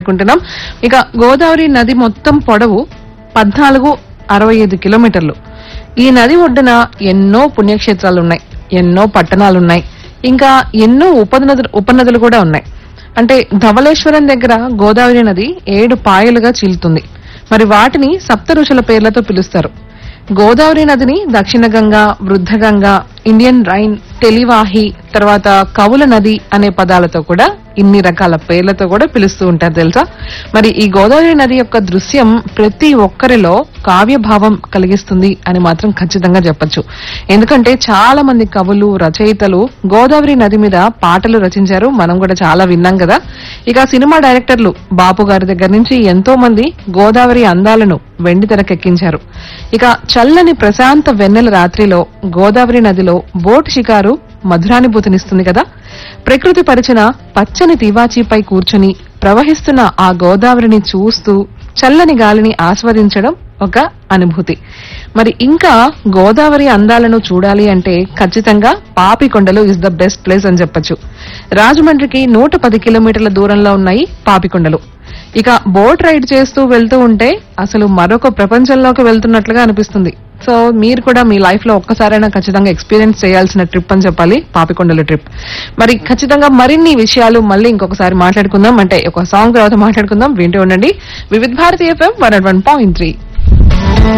మాట్లాడుకుంటున్నాం ఇక గోదావరి నది మొత్తం పొడవు పద్నాలుగు అరవై ఐదు కిలోమీటర్లు ఈ నది ఒడ్డున ఎన్నో పుణ్యక్షేత్రాలు ఉన్నాయి ఎన్నో పట్టణాలు ఉన్నాయి ఇంకా ఎన్నో ఉపనదులు ఉపనదులు కూడా ఉన్నాయి అంటే ధవళేశ్వరం దగ్గర గోదావరి నది ఏడు పాయలుగా చీలుతుంది మరి వాటిని సప్త ఋషుల పేర్లతో పిలుస్తారు గోదావరి నదిని దక్షిణ గంగా వృద్ధ గంగా ఇండియన్ రైన్ తెలివాహి తర్వాత కవుల నది అనే పదాలతో కూడా ఇన్ని రకాల పేర్లతో కూడా పిలుస్తూ ఉంటారు తెలుసా మరి ఈ గోదావరి నది యొక్క దృశ్యం ప్రతి ఒక్కరిలో కావ్య భావం కలిగిస్తుంది అని మాత్రం ఖచ్చితంగా చెప్పొచ్చు ఎందుకంటే చాలా మంది కవులు రచయితలు గోదావరి నది మీద పాటలు రచించారు మనం కూడా చాలా విన్నాం కదా ఇక సినిమా డైరెక్టర్లు బాపు గారి దగ్గర నుంచి ఎంతో మంది గోదావరి అందాలను వెండి తెరకెక్కించారు ఇక చల్లని ప్రశాంత వెన్నెల రాత్రిలో గోదావరి నదిలో బోట్ షికారు మధురానుభూతినిస్తుంది కదా ప్రకృతి పరిచిన పచ్చని తివాచీపై కూర్చుని ప్రవహిస్తున్న ఆ గోదావరిని చూస్తూ చల్లని గాలిని ఆస్వాదించడం ఒక అనుభూతి మరి ఇంకా గోదావరి అందాలను చూడాలి అంటే ఖచ్చితంగా Papikondalu is the best place అని చెప్పొచ్చు రాజమండ్రికి నూట పది కిలోమీటర్ల దూరంలో ఉన్నాయి పాపికొండలు ఇక బోట్ రైడ్ చేస్తూ వెళ్తూ ఉంటే అసలు మరొక ప్రపంచంలోకి వెళ్తున్నట్లుగా అనిపిస్తుంది సో మీరు కూడా మీ లైఫ్ లో ఒక్కసారైనా ఖచ్చితంగా ఎక్స్పీరియన్స్ చేయాల్సిన ట్రిప్ అని చెప్పాలి పాపికొండల ట్రిప్ మరి ఖచ్చితంగా మరిన్ని విషయాలు మళ్ళీ ఇంకొకసారి మాట్లాడుకుందాం అంటే ఒక సాంగ్ తర్వాత మాట్లాడుకుందాం వింటూ ఉండండి Vividh Bharati F M one one point three